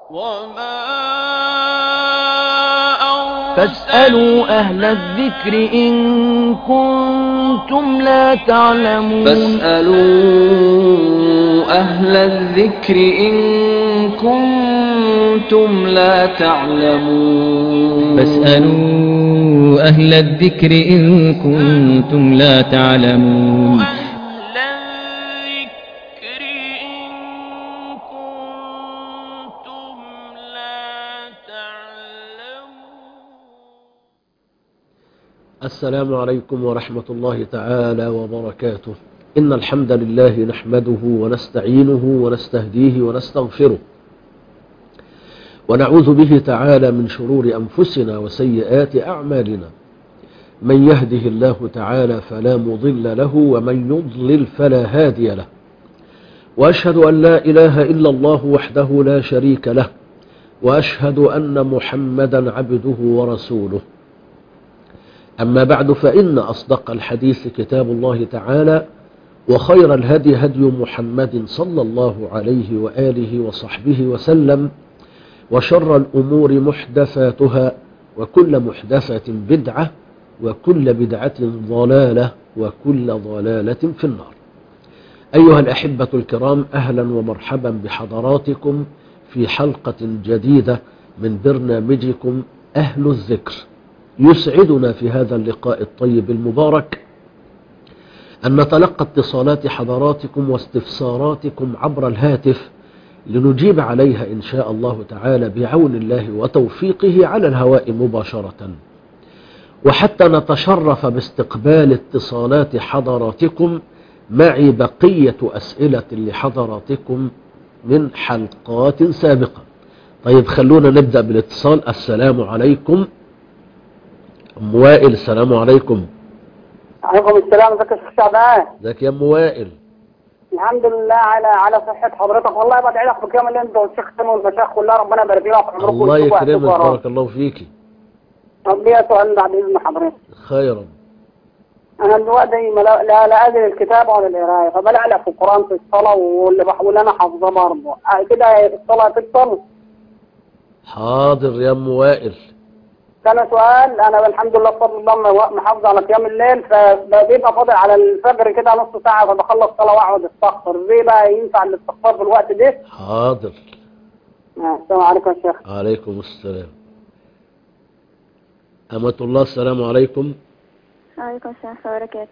وما فاسألوا أهل الذكر إن كنتم لا تعلمون فاسألوا أهل الذكر إن كنتم لا تعلمون فاسألوا أهل الذكر إن كنتم لا تعلمون أهل الذكر إن كنتم لا تعلمون السلام عليكم ورحمة الله تعالى وبركاته إن الحمد لله نحمده ونستعينه ونستهديه ونستغفره ونعوذ به تعالى من شرور أنفسنا وسيئات أعمالنا من يهده الله تعالى فلا مضل له ومن يضلل فلا هادي له وأشهد أن لا إله إلا الله وحده لا شريك له وأشهد أن محمدا عبده ورسوله أما بعد فإن أصدق الحديث كتاب الله تعالى وخير الهدي هدي محمد صلى الله عليه وآله وصحبه وسلم وشر الأمور محدثاتها وكل محدثة بدعة وكل بدعة ضلالة وكل ضلالة في النار أيها الأحبة الكرام أهلا ومرحبا بحضراتكم في حلقة جديدة من برنامجكم أهل الذكر يسعدنا في هذا اللقاء الطيب المبارك أن نتلقى اتصالات حضراتكم واستفساراتكم عبر الهاتف لنجيب عليها إن شاء الله تعالى بعون الله وتوفيقه على الهواء مباشرة وحتى نتشرف باستقبال اتصالات حضراتكم معي بقية أسئلة لحضراتكم من حلقات سابقة طيب خلونا نبدأ بالاتصال السلام عليكم أم وائل السلام عليكم عليكم السلام ازيك يا شيخ شعبان ازيك يا أم وائل الحمد لله على على صحة حضرتك والله بدعي لك بكام اللي انت والشيخ سامي والمشايخ كلها ربنا يبارك لك في عمركم الله ويشوفوا يكرمك ويعطوكوا يا رب. بارك الله فيك طب ليا سؤال بعد اذن حضرتك خيرا انا دلوقتي ما لا لا, لا ادري الكتابة ولا القراية فبلعلق في القرآن في الصلاة واللي بح- واللي انا حافظاه برضه آه، كده الصلاة تفصل حاضر يا أم وائل كان سؤال انا الحمد لله بفضل الله م- محافظ على قيام الليل فبيبقى فاضل على الفجر كده نص ساعة فبخلص صلاة واقعد استغفر ازاي بقى ينفع الاستغفار في الوقت ده؟ حاضر آه، السلام عليكم يا شيخ عليكم السلام أمة الله السلام عليكم وعليكم السلام ورحمة الله وبركاته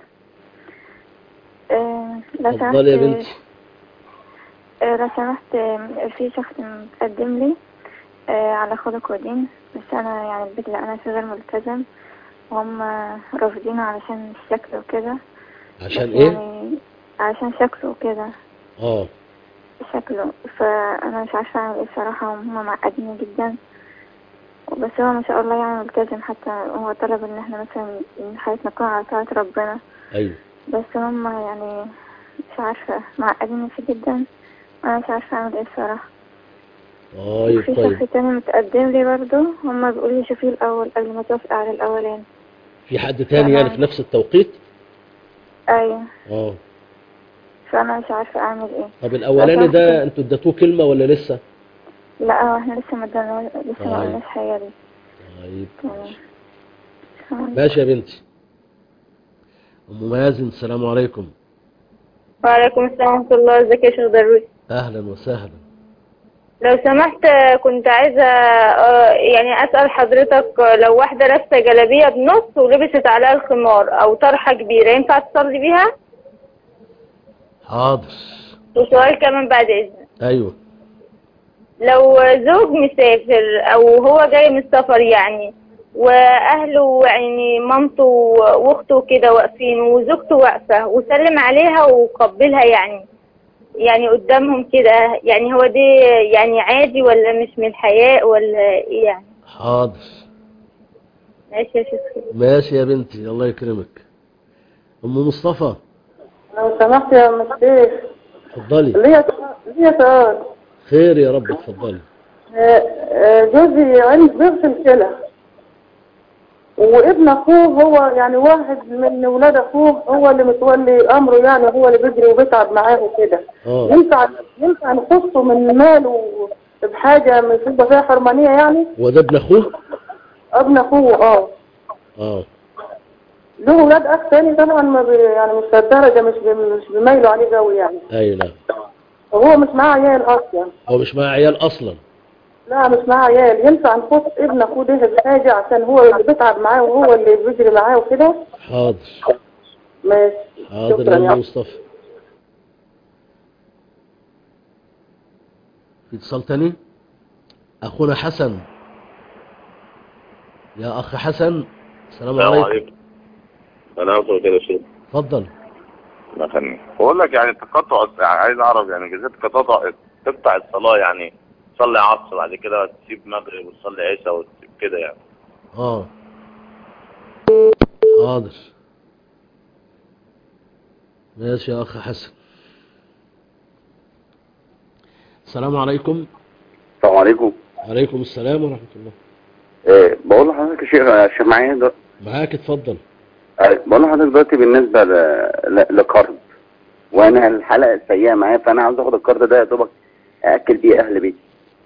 آه، لو سمحت اتفضلي يا بنتي آه، لو سمحت آه، في شخص متقدم لي آه، على خلق ودين بس أنا يعني البيت اللي أنا فيه غير ملتزم وهم رافضينه علشان الشكل وكده عشان بس ايه يعني علشان شكله وكده اه شكله فأنا مش عارفة أعمل ايه بصراحة وهم معقديني جدا بس هو ما شاء الله يعني ملتزم حتى هو طلب ان احنا مثلا إن حياتنا تكون على طاعة ربنا ايوه بس هم يعني مش عارفة معقدين فيه جدا أنا مش عارفة أعمل إيه بصراحة طيب في طيب شخص تاني متقدم لي برضه هما بيقولوا لي شوفيه الأول قبل ما توافق على الأولاني في حد تاني يعني في نفس التوقيت أيوة اه فأنا مش عارفة أعمل إيه طب الاولاني ده انتوا اديتوه كلمة ولا لسه لا هو احنا لسه ما ادانا- لسه ما طيب. قلناش حاجة دي طيب تمام. تمام. ماشي يا بنتي ام مازن السلام عليكم وعليكم السلام ورحمة الله ازيك يا شيخ درويش اهلا وسهلا لو سمحت آه، كنت عايزة آه، يعني أسأل حضرتك آه، لو واحدة لابسة جلابية بنص ولبست عليها الخمار أو طرحة كبيرة ينفع تصلي بيها؟ حاضر وسؤال كمان بعد إذنك ايوه لو زوج مسافر أو هو جاي من السفر يعني وأهله يعني مامته وأخته كده واقفين وزوجته واقفة وسلم عليها وقبلها يعني يعني قدامهم كده يعني هو دي يعني عادي ولا مش من الحياء ولا ايه يعني حاضر ماشي يا شيخ ماشي يا بنتي الله يكرمك ام مصطفى لو سمحت يا مستيف اتفضلي ليا ليا سؤال خير يا رب اتفضلي آه، آه، جوزي عندي بيغسل كلى وابن اخوه هو يعني واحد من ولاد اخوه هو اللي متولي امره يعني هو اللي بيجري وبيتعب معاه وكده اه ينفع ينفع نخصه من ماله بحاجة مصيبة فيها حرمانية يعني وده ابن اخوه ابن اخوه اه اه له ولاد اخ تاني طبعا ما بي يعني مش للدرجة مش بي مش بيميلوا عليه قوي يعني اي نعم وهو مش معاه عيال اصلا هو مش معاه عيال اصلا لا مش معاه عيال ينفع نخص ابن اخوه ده بحاجة عشان هو اللي بيتعب معاه وهو اللي بيجري معاه وكده حاضر ماشي حاضر شكرا يا يا مصطفى في اتصال تاني اخونا حسن يا اخ حسن السلام السلام عليكم عليكم انا هوصل كده شيء اتفضل الله يخليك بقول لك يعني تقطع يعني عايز اعرف يعني جزات تقطع تقطع الصلاه يعني تصلي عصر بعد كده تسيب مغرب وتصلي عشاء وتسيب كده يعني اه حاضر ماشي يا اخ حسن السلام عليكم السلام عليكم عليكم السلام ورحمة الله إيه بقول لحضرتك يا شيخ يا شيخ معايا ده معاك اتفضل آه، بقول لحضرتك دلوقتي بالنسبة ل- ل- لقرض وانا الحلقة سيئة معايا فانا عاوز اخد القرض ده يا دوبك اكل بيه اهل بيتي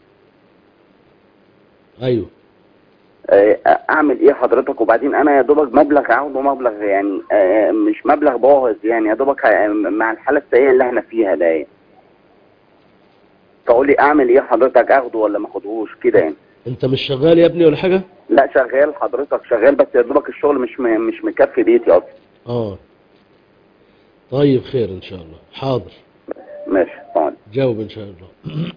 ايوه آه، اعمل ايه حضرتك وبعدين انا يا دوبك مبلغ عاوزه مبلغ يعني آه، مش مبلغ باهظ يعني يا دوبك ه- مع الحالة السيئة اللي احنا فيها ده يعني تقول لي اعمل ايه حضرتك اخده ولا ما اخدهوش كده يعني انت مش شغال يا ابني ولا حاجة لا شغال حضرتك شغال بس يا دوبك الشغل مش م- مش مكفي بيتي اصلا اه طيب خير ان شاء الله حاضر ماشي طبعا جاوب ان شاء الله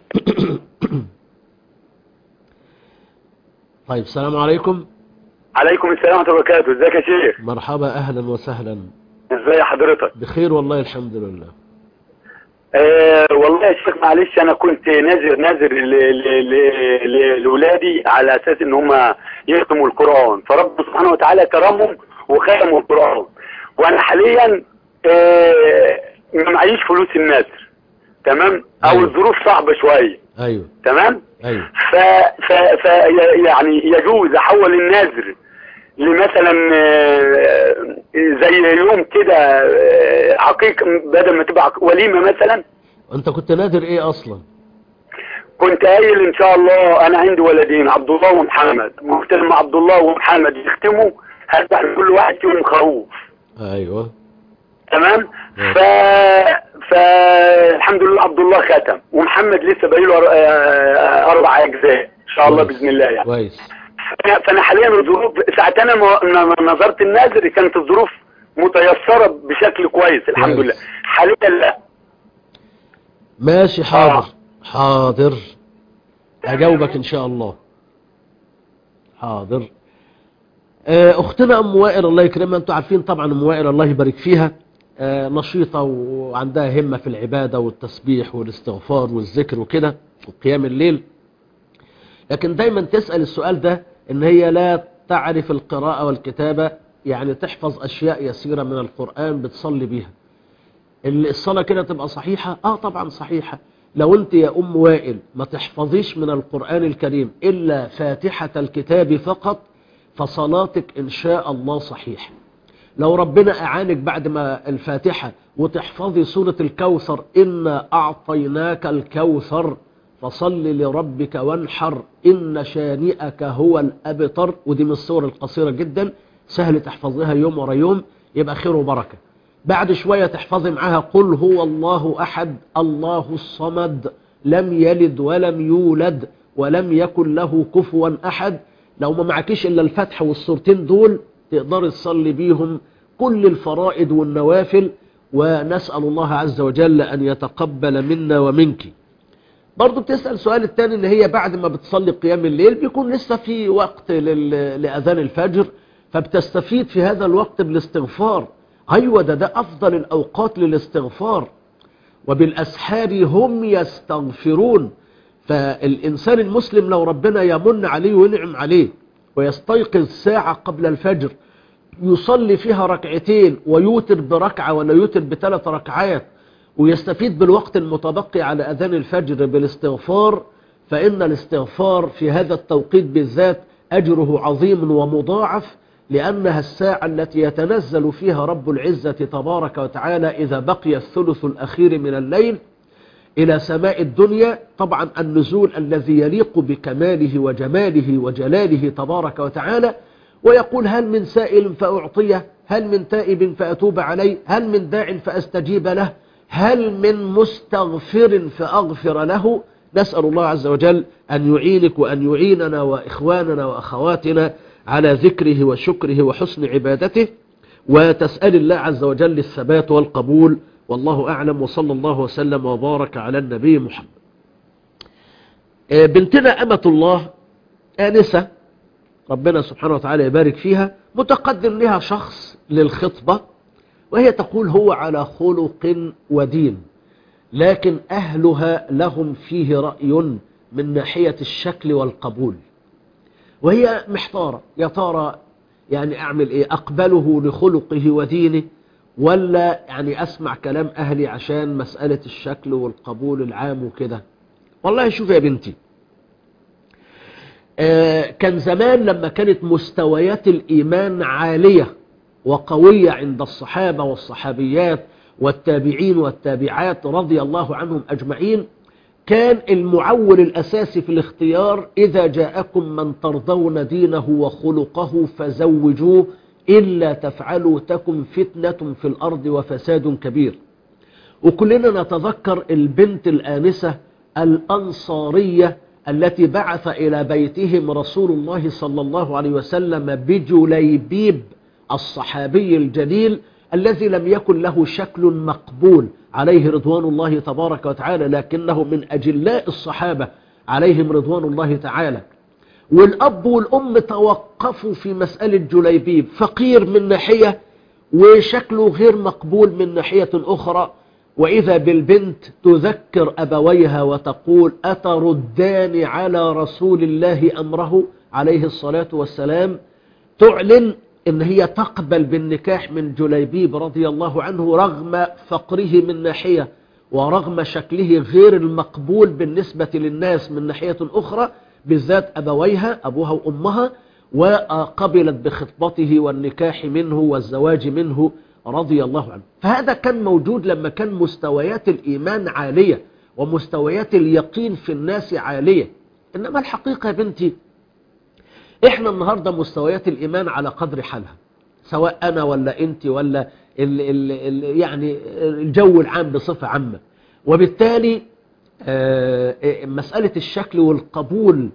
طيب السلام عليكم عليكم السلام ورحمة الله وبركاته ازيك يا شيخ مرحبا اهلا وسهلا ازي حضرتك بخير والله الحمد لله آه والله يا شيخ معلش انا كنت نازر نازر ل- ل- ل- ل- لاولادي على اساس ان هم يختموا القران فرب سبحانه وتعالى كرمهم وختموا القران وانا حاليا آه ما معيش فلوس النذر تمام او الظروف صعبه شويه ايوه تمام ايوه ف, ف, ف يعني يجوز احول النذر لمثلا آه، زي يوم كده آه، عقيقة بدل ما تبقى عق- وليمة مثلا انت كنت نادر ايه اصلا كنت قايل ان شاء الله انا عندي ولدين عبد الله ومحمد قلت لما عبد الله ومحمد يختموا هذبح لكل واحد فيهم خروف ايوه تمام ف فالحمد لله عبد الله ختم ومحمد لسه باقي له أر- آه، اربع اجزاء ان شاء الله باذن الله يعني كويس فأنا- فانا حاليا الظروف ساعة انا ما- ما نظرت النذر كانت الظروف متيسرة بشكل كويس الحمد كويس. لله حاليا لا ماشي حاضر حاضر اجاوبك ان شاء الله حاضر آه، اختنا ام وائل الله يكرمها انتوا عارفين طبعا ام وائل الله يبارك فيها آه، نشيطة وعندها همة في العبادة والتسبيح والاستغفار والذكر وكده وقيام الليل لكن دايما تسأل السؤال ده ان هي لا تعرف القراءة والكتابة يعني تحفظ اشياء يسيرة من القرآن بتصلي بيها اللي الصلاة كده تبقى صحيحة اه طبعا صحيحة لو انت يا ام وائل ما تحفظيش من القرآن الكريم الا فاتحة الكتاب فقط فصلاتك ان شاء الله صحيح لو ربنا اعانك بعد ما الفاتحة وتحفظي سورة الكوثر إنا أعطيناك الكوثر فصل لربك وانحر إن شانئك هو الأبتر ودي من الصور القصيرة جدا سهل تحفظيها يوم ورا يوم يبقى خير وبركة بعد شوية تحفظي معاها قل هو الله أحد الله الصمد لم يلد ولم يولد ولم يكن له كفوا أحد لو ما معكيش إلا الفتح والصورتين دول تقدر تصلي بيهم كل الفرائض والنوافل ونسأل الله عز وجل أن يتقبل منا ومنك برضو بتسأل سؤال التاني ان هي بعد ما بتصلي قيام الليل بيكون لسه في وقت لل- لأذان الفجر فبتستفيد في هذا الوقت بالاستغفار أيوة ده ده أفضل الأوقات للاستغفار وبالأسحار هم يستغفرون فالإنسان المسلم لو ربنا يمن عليه وينعم عليه ويستيقظ ساعة قبل الفجر يصلي فيها ركعتين ويوتر بركعة ولا يوتر بثلاث ركعات ويستفيد بالوقت المتبقي على أذان الفجر بالاستغفار فإن الاستغفار في هذا التوقيت بالذات أجره عظيم ومضاعف لأنها الساعة التي يتنزل فيها رب العزة تبارك وتعالى إذا بقي الثلث الأخير من الليل إلى سماء الدنيا طبعا النزول الذي يليق بكماله وجماله وجلاله تبارك وتعالى ويقول هل من سائل فأعطيه هل من تائب فأتوب عليه هل من داع فأستجيب له هل من مستغفر فأغفر له نسأل الله عز وجل أن يعينك وأن يعيننا وإخواننا وأخواتنا على ذكره وشكره وحسن عبادته وتسأل الله عز وجل الثبات والقبول والله أعلم وصلى الله وسلم وبارك على النبي محمد بنتنا أمة الله آنسة ربنا سبحانه وتعالى يبارك فيها متقدم لها شخص للخطبة وهي تقول هو على خلق ودين لكن أهلها لهم فيه رأي من ناحية الشكل والقبول وهي محتارة يا ترى يعني أعمل إيه أقبله لخلقه ودينه ولا يعني أسمع كلام أهلي عشان مسألة الشكل والقبول العام وكده والله شوف يا بنتي آه كان زمان لما كانت مستويات الإيمان عالية وقوية عند الصحابة والصحابيات والتابعين والتابعات رضي الله عنهم أجمعين كان المعول الأساسي في الاختيار إذا جاءكم من ترضون دينه وخلقه فزوجوه إلا تفعلوا تكن فتنة في الأرض وفساد كبير وكلنا نتذكر البنت الآنسة الأنصارية التي بعث إلى بيتهم رسول الله صلى الله عليه وسلم بجليبيب الصحابي الجليل الذي لم يكن له شكل مقبول عليه رضوان الله تبارك وتعالى لكنه من أجلاء الصحابة عليهم رضوان الله تعالى والأب والأم توقفوا في مسألة جليبيب فقير من ناحية وشكله غير مقبول من ناحية أخرى وإذا بالبنت تذكر أبويها وتقول أتردان على رسول الله أمره عليه الصلاة والسلام تعلن إن هي تقبل بالنكاح من جليبيب رضي الله عنه رغم فقره من ناحية ورغم شكله غير المقبول بالنسبة للناس من ناحية أخرى بالذات أبويها أبوها وأمها وقبلت بخطبته والنكاح منه والزواج منه رضي الله عنه فهذا كان موجود لما كان مستويات الإيمان عالية ومستويات اليقين في الناس عالية إنما الحقيقة يا بنتي إحنا النهاردة مستويات الإيمان على قدر حالها سواء أنا ولا أنت ولا ال ال ال يعني الجو العام بصفة عامة وبالتالي مسألة الشكل والقبول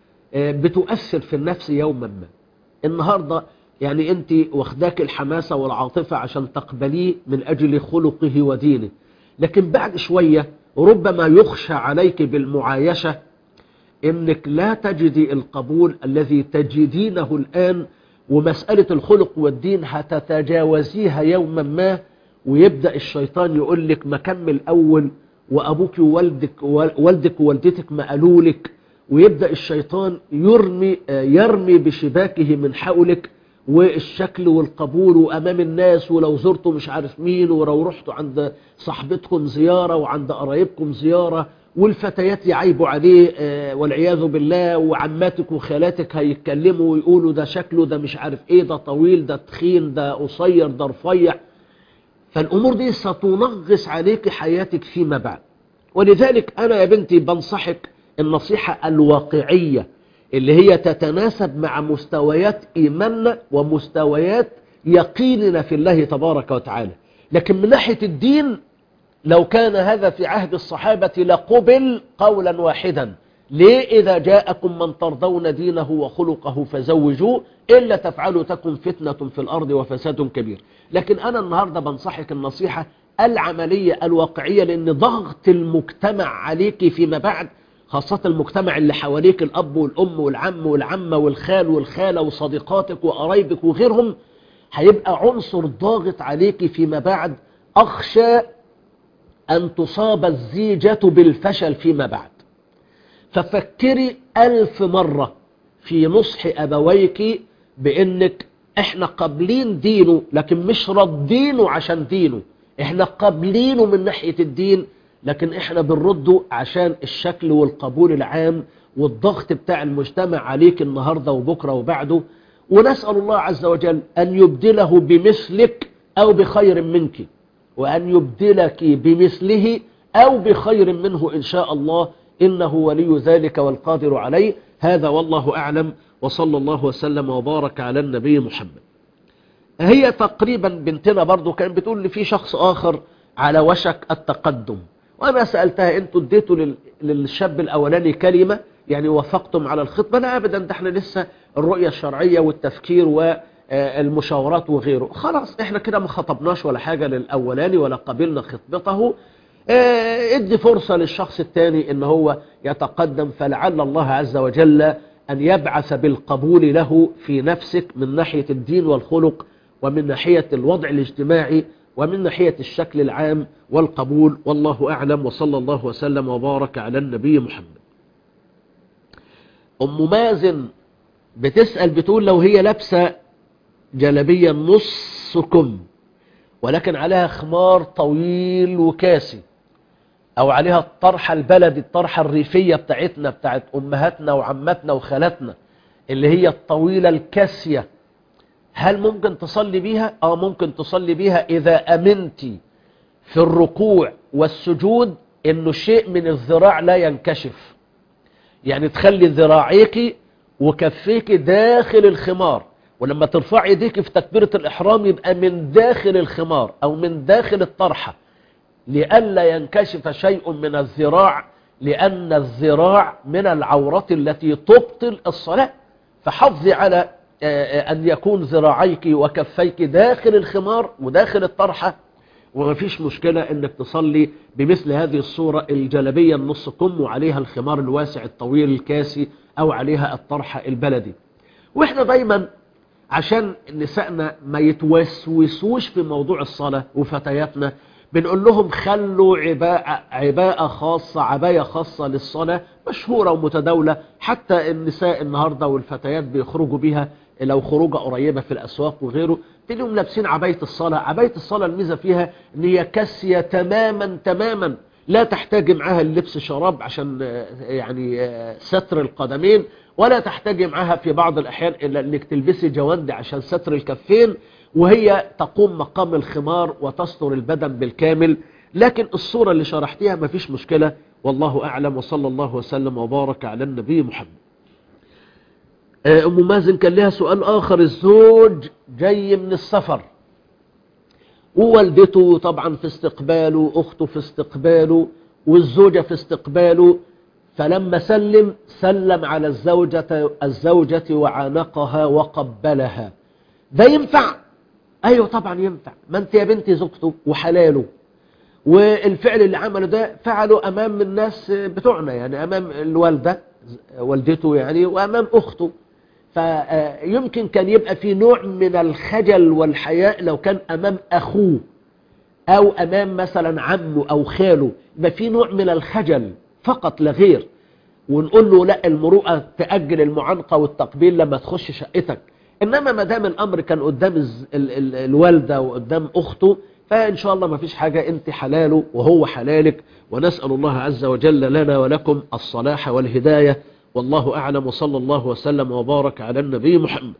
بتؤثر في النفس يوما ما النهاردة يعني أنت واخداك الحماسة والعاطفة عشان تقبليه من أجل خلقه ودينه لكن بعد شوية ربما يخشى عليك بالمعايشة انك لا تجدي القبول الذي تجدينه الآن ومسألة الخلق والدين هتتجاوزيها يوما ما ويبدأ الشيطان يقول لك ما كمل أول وأبوك ووالدك والدك ووالدتك ما قالوا لك ويبدأ الشيطان يرمي يرمي بشباكه من حولك والشكل والقبول وأمام الناس ولو زرتوا مش عارف مين ولو رحتوا عند صاحبتكم زيارة وعند قرايبكم زيارة والفتيات يعيبوا عليه والعياذ بالله وعماتك وخالاتك هيتكلموا ويقولوا ده شكله ده مش عارف ايه ده طويل ده تخين ده قصير ده رفيع فالأمور دي ستنغص عليك حياتك فيما بعد ولذلك أنا يا بنتي بنصحك النصيحة الواقعية اللي هي تتناسب مع مستويات إيماننا ومستويات يقيننا في الله تبارك وتعالى لكن من ناحية الدين لو كان هذا في عهد الصحابة لقبل قولا واحدا ليه إذا جاءكم من ترضون دينه وخلقه فزوجوه إلا تفعلوا تكن فتنة في الأرض وفساد كبير لكن أنا النهاردة بنصحك النصيحة العملية الواقعية لأن ضغط المجتمع عليك فيما بعد خاصة المجتمع اللي حواليك الأب والأم والعم والعمة والخال والخالة وصديقاتك وقرايبك وغيرهم هيبقى عنصر ضاغط عليك فيما بعد أخشى أن تصاب الزيجة بالفشل فيما بعد ففكري ألف مرة في نصح أبويك بأنك احنا قابلين دينه لكن مش راضينه عشان دينه احنا قابلينه من ناحية الدين لكن احنا بنرده عشان الشكل والقبول العام والضغط بتاع المجتمع عليك النهاردة وبكرة وبعده ونسأل الله عز وجل أن يبدله بمثلك أو بخير منك وأن يبدلك بمثله أو بخير منه إن شاء الله إنه ولي ذلك والقادر عليه هذا والله أعلم وصلى الله وسلم وبارك على النبي محمد هي تقريبا بنتنا برضو كان بتقول لي في شخص آخر على وشك التقدم وأنا سألتها أنتوا اديتوا لل- للشاب الأولاني كلمة يعني وافقتم على الخطبة لا أبدا ده احنا لسه الرؤية الشرعية والتفكير والمشاورات وغيره خلاص احنا كده ما خطبناش ولا حاجة للأولاني ولا قبلنا خطبته اه، ادي فرصة للشخص الثاني ان هو يتقدم فلعل الله عز وجل أن يبعث بالقبول له في نفسك من ناحية الدين والخلق ومن ناحية الوضع الاجتماعي ومن ناحية الشكل العام والقبول والله أعلم وصلى الله وسلم وبارك على النبي محمد أم مازن بتسأل بتقول لو هي لابسة جلبية نص كم ولكن عليها خمار طويل وكاسي او عليها الطرحة البلدي الطرحة الريفية بتاعتنا بتاعت امهاتنا وعماتنا وخالاتنا اللي هي الطويلة الكاسية هل ممكن تصلي بيها اه ممكن تصلي بيها اذا امنتي في الركوع والسجود انه شيء من الذراع لا ينكشف يعني تخلي ذراعيك وكفيك داخل الخمار ولما ترفع يديك في تكبيرة الإحرام يبقى من داخل الخمار أو من داخل الطرحة لئلا ينكشف شيء من الذراع لأن الذراع من العورات التي تبطل الصلاة فحافظي على آه، آه، أن يكون ذراعيك وكفيك داخل الخمار وداخل الطرحة ومفيش مشكلة انك تصلي بمثل هذه الصورة الجلبية النص كم وعليها الخمار الواسع الطويل الكاسي او عليها الطرحة البلدي واحنا دايما عشان نسائنا ما يتوسوسوش في موضوع الصلاة وفتياتنا بنقول لهم خلوا عباءة, عباءة خاصة عباية خاصة للصلاة مشهورة ومتداولة حتى النساء النهاردة والفتيات بيخرجوا بيها لو خروجة قريبة في الأسواق وغيره تلاقيهم لابسين عباية الصلاة عباية الصلاة الميزة فيها ان هي كاسية تماما تماما لا تحتاج معاها اللبس شراب عشان آه، يعني آه، ستر القدمين ولا تحتاج معاها في بعض الأحيان إلا أنك تلبسي جواند عشان ستر الكفين وهي تقوم مقام الخمار وتستر البدن بالكامل لكن الصورة اللي شرحتيها ما فيش مشكلة والله أعلم وصلى الله وسلم وبارك على النبي محمد آه، أم مازن كان لها سؤال آخر الزوج جاي من السفر ووالدته طبعا في استقباله أخته في استقباله والزوجة في استقباله فلما سلم سلم على الزوجة, الزوجة وعانقها وقبلها ده ينفع ايوه طبعا ينفع ما انت يا بنتي زوجته وحلاله والفعل اللي عمله ده فعله امام الناس بتوعنا يعني امام الوالدة والدته يعني وامام اخته فيمكن كان يبقى في نوع من الخجل والحياء لو كان امام اخوه او امام مثلا عمه او خاله يبقى في نوع من الخجل فقط لا غير ونقول له لا المروءه تاجل المعانقه والتقبيل لما تخش شقتك انما ما دام الامر كان قدام الز- ال ال الوالده وقدام اخته فان شاء الله ما فيش حاجه انت حلاله وهو حلالك ونسال الله عز وجل لنا ولكم الصلاح والهدايه والله اعلم وصلى الله وسلم وبارك على النبي محمد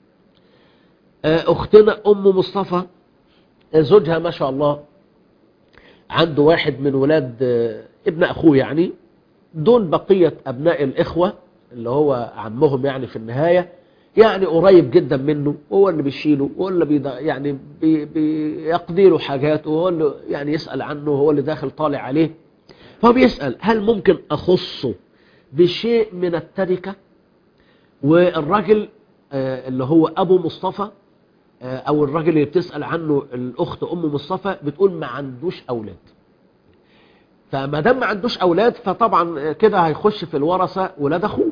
آه، اختنا ام مصطفى آه، زوجها ما شاء الله عنده واحد من ولاد آه، ابن اخوه يعني دون بقية ابناء الاخوة اللي هو عمهم يعني في النهاية يعني قريب جدا منه وهو اللي بيشيله وهو اللي بيض... يعني بي... بيقضي له حاجات وهو اللي يعني يسأل عنه وهو اللي داخل طالع عليه فهو بيسأل هل ممكن أخصه بشيء من التركة والراجل آه، اللي هو أبو مصطفى آه، أو الراجل اللي بتسأل عنه الأخت أم مصطفى بتقول ما عندوش أولاد فما دام ما عندوش أولاد فطبعا كده هيخش في الورثة ولاد أخوه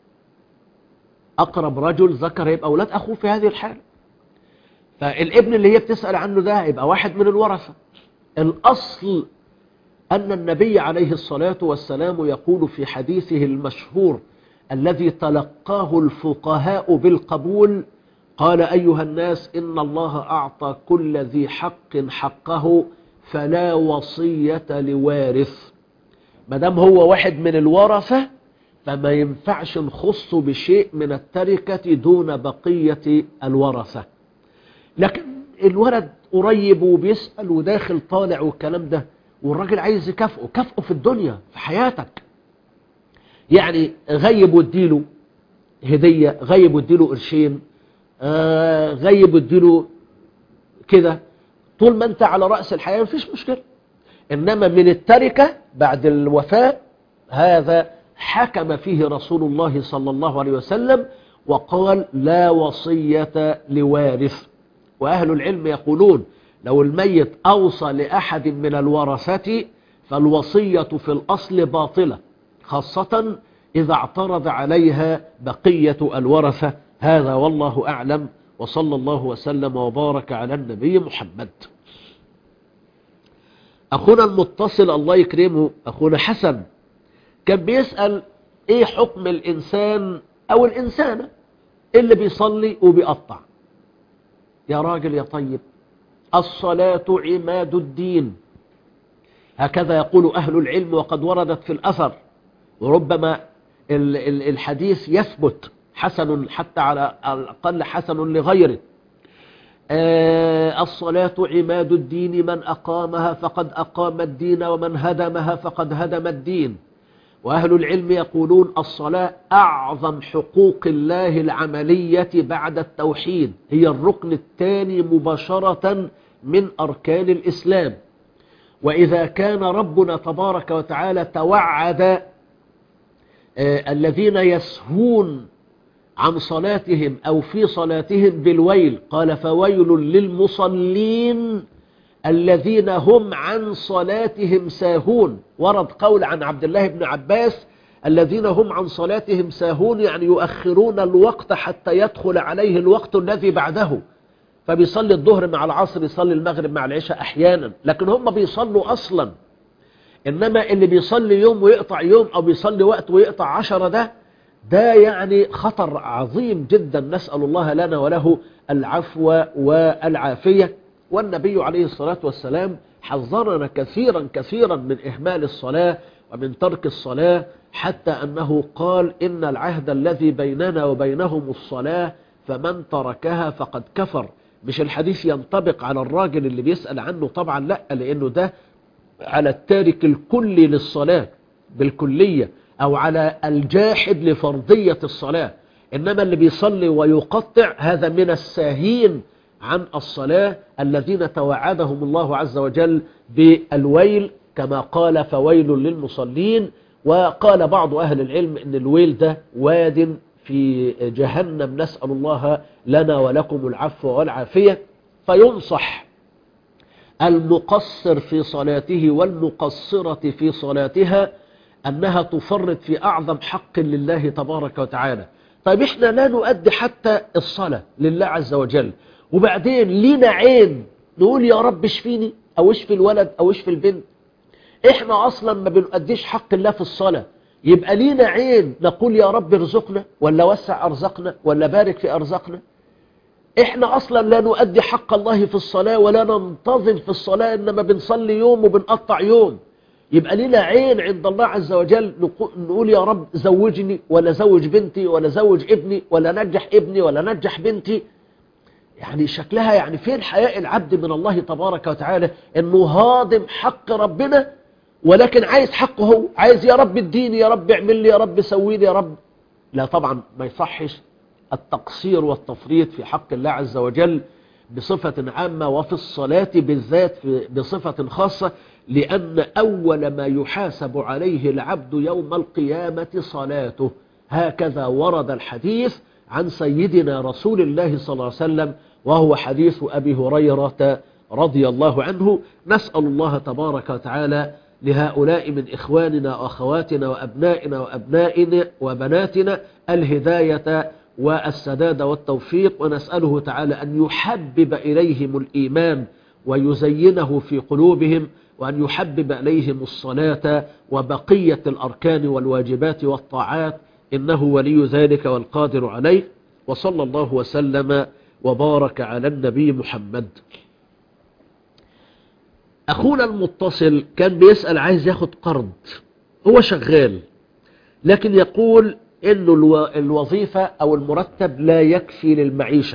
أقرب رجل ذكر هيبقى أولاد أخوه في هذه الحالة فالابن اللي هي بتسأل عنه ده هيبقى واحد من الورثة الأصل أن النبي عليه الصلاة والسلام يقول في حديثه المشهور الذي تلقاه الفقهاء بالقبول قال أيها الناس إن الله أعطى كل ذي حق حقه فلا وصية لوارث ما دام هو واحد من الورثة فما ينفعش نخصه بشيء من التركة دون بقية الورثة لكن الولد قريب وبيسأل وداخل طالع والكلام ده والراجل عايز يكافئه كافئه في الدنيا في حياتك يعني غيب واديله هدية غيب واديله قرشين آه غيب واديله كده طول ما انت على رأس الحياة مفيش مشكلة إنما من التركة بعد الوفاة هذا حكم فيه رسول الله صلى الله عليه وسلم وقال لا وصية لوارث وأهل العلم يقولون لو الميت أوصى لأحد من الورثة فالوصية في الأصل باطلة خاصة إذا اعترض عليها بقية الورثة هذا والله أعلم وصلى الله وسلم وبارك على النبي محمد أخونا المتصل الله يكرمه أخونا حسن كان بيسأل إيه حكم الإنسان أو الإنسانة اللي بيصلي وبيقطع يا راجل يا طيب الصلاة عماد الدين هكذا يقول أهل العلم وقد وردت في الأثر وربما الحديث يثبت حسن حتى على الأقل حسن لغيره الصلاة عماد الدين من أقامها فقد أقام الدين ومن هدمها فقد هدم الدين وأهل العلم يقولون الصلاة أعظم حقوق الله العملية بعد التوحيد هي الركن الثاني مباشرة من أركان الإسلام وإذا كان ربنا تبارك وتعالى توعد الذين يسهون عن صلاتهم أو في صلاتهم بالويل قال فويل للمصلين الذين هم عن صلاتهم ساهون ورد قول عن عبد الله بن عباس الذين هم عن صلاتهم ساهون يعني يؤخرون الوقت حتى يدخل عليه الوقت الذي بعده فبيصلي الظهر مع العصر يصلي المغرب مع العشاء أحيانا لكن هم بيصلوا أصلا إنما اللي بيصلي يوم ويقطع يوم أو بيصلي وقت ويقطع عشرة ده ده يعني خطر عظيم جدا نسأل الله لنا وله العفو والعافية والنبي عليه الصلاة والسلام حذرنا كثيرا كثيرا من إهمال الصلاة ومن ترك الصلاة حتى أنه قال إن العهد الذي بيننا وبينهم الصلاة فمن تركها فقد كفر مش الحديث ينطبق على الراجل اللي بيسأل عنه طبعا لا لأنه ده على التارك الكلي للصلاة بالكلية أو على الجاحد لفرضية الصلاة إنما اللي بيصلي ويقطع هذا من الساهين عن الصلاة الذين توعدهم الله عز وجل بالويل كما قال فويل للمصلين وقال بعض أهل العلم أن الويل ده واد في جهنم نسأل الله لنا ولكم العفو والعافية فينصح المقصر في صلاته والمقصرة في صلاتها أنها تفرط في أعظم حق لله تبارك وتعالى طيب إحنا لا نؤدي حتى الصلاة لله عز وجل وبعدين لينا عين نقول يا رب اشفيني أو اشفي الولد أو اشفي البنت إحنا أصلا ما بنؤديش حق الله في الصلاة يبقى لينا عين نقول يا رب ارزقنا ولا وسع أرزقنا ولا بارك في أرزقنا احنا اصلا لا نؤدي حق الله في الصلاة ولا ننتظم في الصلاة انما بنصلي يوم وبنقطع يوم يبقى لنا عين عند الله عز وجل نقول يا رب زوجني ولا زوج بنتي ولا زوج ابني ولا نجح ابني ولا نجح بنتي يعني شكلها يعني فين حياء العبد من الله تبارك وتعالى انه هاضم حق ربنا ولكن عايز حقه هو عايز يا رب اديني يا رب اعمل لي يا رب سوي لي يا رب لا طبعا ما يصحش التقصير والتفريط في حق الله عز وجل بصفة عامة وفي الصلاة بالذات بصفة خاصة لأن أول ما يحاسب عليه العبد يوم القيامة صلاته هكذا ورد الحديث عن سيدنا رسول الله صلى الله عليه وسلم وهو حديث أبي هريرة رضي الله عنه نسأل الله تبارك وتعالى لهؤلاء من إخواننا وأخواتنا وأبنائنا وأبنائنا وبناتنا الهداية والسداد والتوفيق ونسأله تعالى أن يحبب إليهم الإيمان ويزينه في قلوبهم وأن يحبب إليهم الصلاة وبقية الأركان والواجبات والطاعات إنه ولي ذلك والقادر عليه وصلى الله وسلم وبارك على النبي محمد أخونا المتصل كان بيسأل عايز ياخد قرض هو شغال لكن يقول انه الوظيفة او المرتب لا يكفي للمعيشة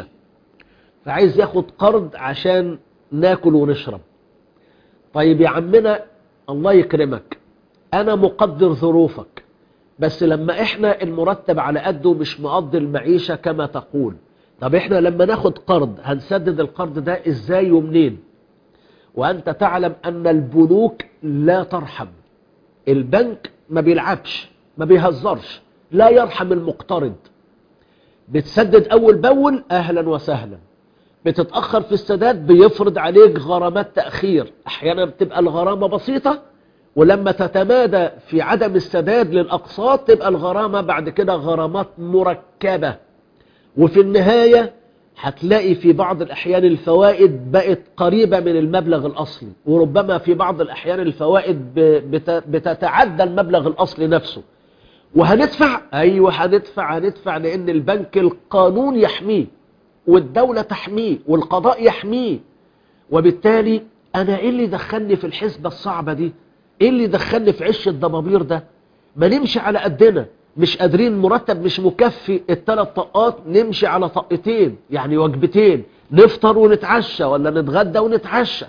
فعايز ياخد قرض عشان ناكل ونشرب طيب يا عمنا الله يكرمك انا مقدر ظروفك بس لما احنا المرتب على قده مش مقضي المعيشة كما تقول طب احنا لما ناخد قرض هنسدد القرض ده ازاي ومنين وانت تعلم ان البنوك لا ترحم البنك ما بيلعبش ما بيهزرش لا يرحم المقترض بتسدد اول باول اهلا وسهلا بتتأخر في السداد بيفرض عليك غرامات تأخير احيانا بتبقى الغرامة بسيطة ولما تتمادى في عدم السداد للأقساط تبقى الغرامة بعد كده غرامات مركبة وفي النهاية هتلاقي في بعض الأحيان الفوائد بقت قريبة من المبلغ الأصلي وربما في بعض الأحيان الفوائد بتتعدى المبلغ الأصلي نفسه وهندفع أيوة هندفع هندفع لأن البنك القانون يحميه والدولة تحميه والقضاء يحميه وبالتالي أنا إيه اللي دخلني في الحسبة الصعبة دي إيه اللي دخلني في عش الضبابير ده ما نمشي على قدنا مش قادرين مرتب مش مكفي الثلاث طاقات نمشي على طاقتين يعني وجبتين نفطر ونتعشى ولا نتغدى ونتعشى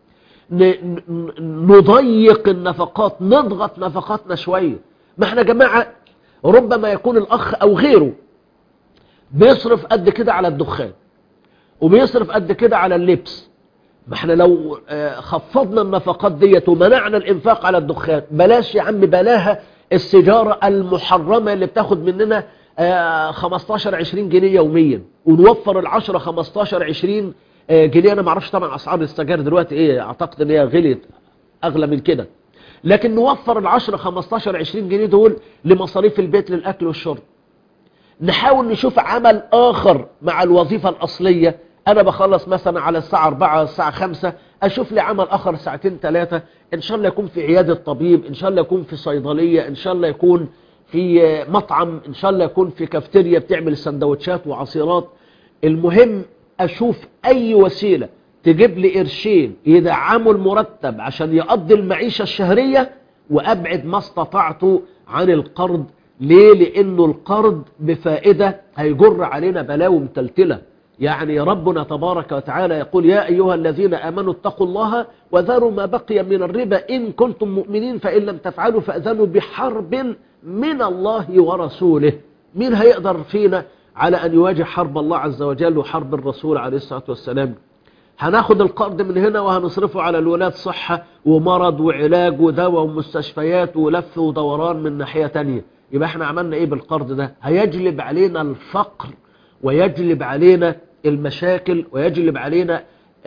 نضيق النفقات نضغط نفقاتنا شوية ما احنا جماعة ربما يكون الأخ أو غيره بيصرف قد كده على الدخان وبيصرف قد كده على اللبس ما احنا لو خفضنا النفقات ديت ومنعنا الانفاق على الدخان بلاش يا عم بلاها السيجارة المحرمة اللي بتاخد مننا 15 20 جنيه يوميا ونوفر العشرة 15 20 جنيه انا معرفش طبعا اسعار السجاير دلوقتي ايه اعتقد ان هي غليت اغلى من كده لكن نوفر العشرة 15 20 جنيه دول لمصاريف البيت للاكل والشرب نحاول نشوف عمل اخر مع الوظيفة الاصلية انا بخلص مثلا على الساعة 4 الساعة 5 اشوف لي عمل اخر ساعتين ثلاثة ان شاء الله يكون في عيادة طبيب ان شاء الله يكون في صيدلية ان شاء الله يكون في مطعم ان شاء الله يكون في كافتيريا بتعمل سندوتشات وعصيرات المهم اشوف اي وسيلة تجيب لي قرشين يدعموا المرتب عشان يقضي المعيشة الشهرية وابعد ما استطعته عن القرض ليه لانه القرض بفائدة هيجر علينا بلاوي متلتلة يعني ربنا تبارك وتعالى يقول يا أيها الذين آمنوا اتقوا الله وذروا ما بقي من الربا إن كنتم مؤمنين فإن لم تفعلوا فأذنوا بحرب من الله ورسوله مين هيقدر فينا على أن يواجه حرب الله عز وجل وحرب الرسول عليه الصلاة والسلام هناخد القرض من هنا وهنصرفه على الولاد صحة ومرض وعلاج ودواء ومستشفيات ولف ودوران من ناحية تانية يبقى احنا عملنا ايه بالقرض ده هيجلب علينا الفقر ويجلب علينا المشاكل ويجلب علينا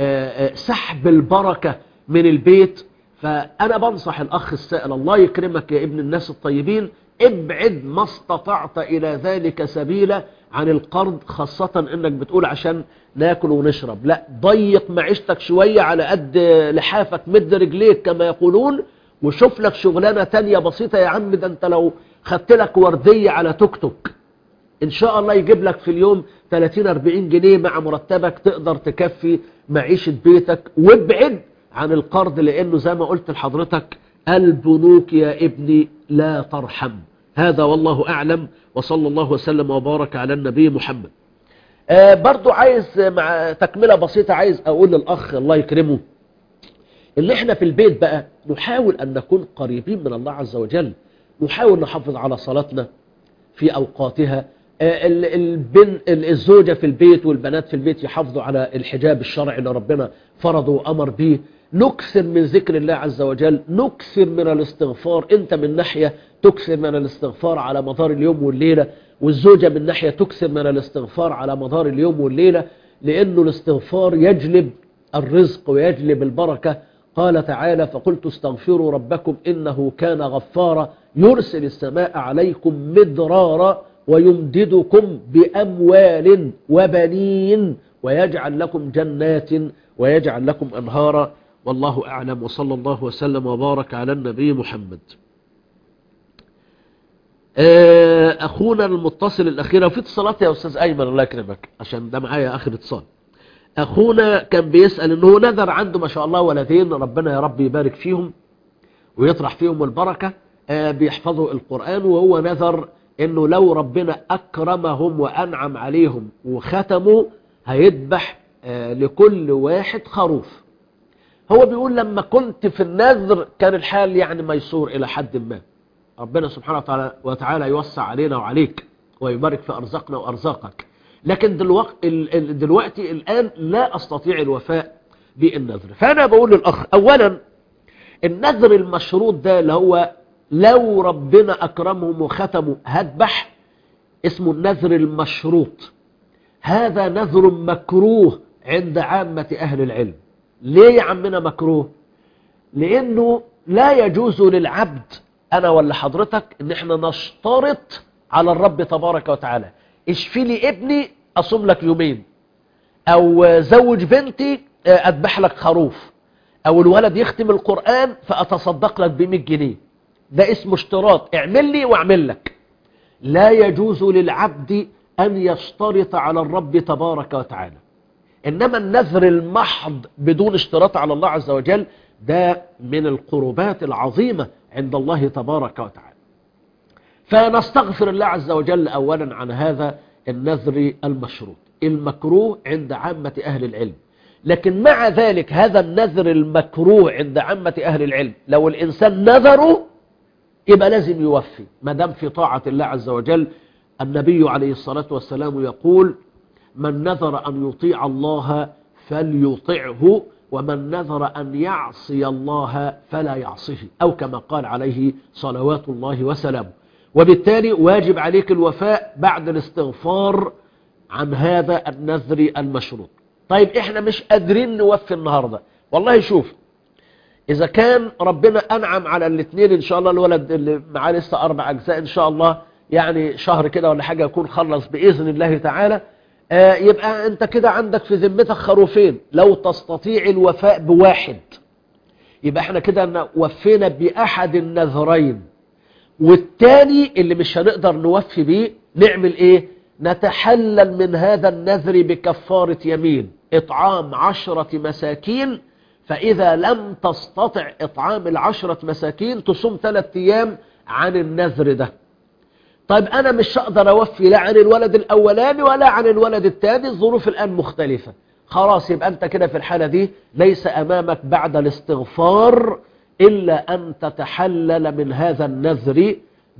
سحب البركة من البيت فأنا بنصح الأخ السائل الله يكرمك يا ابن الناس الطيبين ابعد ما استطعت إلى ذلك سبيلا عن القرض خاصة انك بتقول عشان ناكل ونشرب لا ضيق معيشتك شوية على قد لحافك مد رجليك كما يقولون وشوف لك شغلانة تانية بسيطة يا عم ده انت لو خدت لك وردية على توك توك ان شاء الله يجيب لك في اليوم 30 40 جنيه مع مرتبك تقدر تكفي معيشة بيتك وابعد عن القرض لانه زي ما قلت لحضرتك البنوك يا ابني لا ترحم هذا والله اعلم وصلى الله وسلم وبارك على النبي محمد آه برضو عايز مع تكملة بسيطة عايز اقول للاخ الله يكرمه ان احنا في البيت بقى نحاول ان نكون قريبين من الله عز وجل نحاول نحافظ على صلاتنا في اوقاتها البن الزوجة في البيت والبنات في البيت يحافظوا على الحجاب الشرعي اللي ربنا فرضه وأمر به نكثر من ذكر الله عز وجل نكثر من الاستغفار انت من ناحية تكثر من الاستغفار على مدار اليوم والليلة والزوجة من ناحية تكثر من الاستغفار على مدار اليوم والليلة لأنه الاستغفار يجلب الرزق ويجلب البركة قال تعالى فقلت استغفروا ربكم إنه كان غفارا يرسل السماء عليكم مدرارا ويمددكم بأموال وبنين ويجعل لكم جنات ويجعل لكم أنهارا والله أعلم وصلى الله وسلم وبارك على النبي محمد أخونا المتصل الأخير وفي اتصالات يا أستاذ أيمن الله يكرمك عشان ده معايا آخر اتصال أخونا كان بيسأل أنه نذر عنده ما شاء الله ولدين ربنا يا رب يبارك فيهم ويطرح فيهم البركة بيحفظوا القرآن وهو نذر انه لو ربنا اكرمهم وانعم عليهم وختموا هيذبح لكل واحد خروف هو بيقول لما كنت في النذر كان الحال يعني ميسور إلى حد ما ربنا سبحانه وتعالى, وتعالى يوسع علينا وعليك ويبارك في أرزاقنا وأرزاقك لكن دلوقتي, دلوقتي الآن لا أستطيع الوفاء بالنذر فأنا بقول للأخ أولا النذر المشروط ده اللي هو لو ربنا أكرمهم وختموا هذبح اسمه النذر المشروط هذا نذر مكروه عند عامة أهل العلم ليه يا عمنا مكروه لأنه لا يجوز للعبد أنا ولا حضرتك إن احنا نشترط على الرب تبارك وتعالى اشفي لي ابني أصوم لك يومين أو زوج بنتي أذبح لك خروف أو الولد يختم القرآن فأتصدق لك ب 100 جنيه ده اسمه اشتراط اعمل لي واعمل لك لا يجوز للعبد أن يشترط على الرب تبارك وتعالى إنما النذر المحض بدون اشتراط على الله عز وجل ده من القربات العظيمة عند الله تبارك وتعالى فنستغفر الله عز وجل أولا عن هذا النذر المشروط المكروه عند عامة أهل العلم لكن مع ذلك هذا النذر المكروه عند عامة أهل العلم لو الإنسان نذره يبقى لازم يوفي ما دام في طاعة الله عز وجل النبي عليه الصلاة والسلام يقول من نذر أن يطيع الله فليطعه ومن نذر أن يعصي الله فلا يعصيه أو كما قال عليه صلوات الله وسلامه وبالتالي واجب عليك الوفاء بعد الاستغفار عن هذا النذر المشروط طيب احنا مش قادرين نوفي النهاردة والله شوف اذا كان ربنا انعم على الاثنين ان شاء الله الولد اللي معاه لسه اربع اجزاء ان شاء الله يعني شهر كده ولا حاجة يكون خلص باذن الله تعالى آه يبقى انت كده عندك في ذمتك خروفين لو تستطيع الوفاء بواحد يبقى احنا كده وفينا باحد النذرين والتاني اللي مش هنقدر نوفي بيه نعمل ايه نتحلل من هذا النذر بكفارة يمين اطعام عشرة مساكين فإذا لم تستطع إطعام العشرة مساكين تصوم ثلاثة أيام عن النذر ده طيب أنا مش هقدر أوفي لا عن الولد الأولاني ولا عن الولد الثاني الظروف الآن مختلفة خلاص يبقى أنت كده في الحالة دي ليس أمامك بعد الاستغفار إلا أن تتحلل من هذا النذر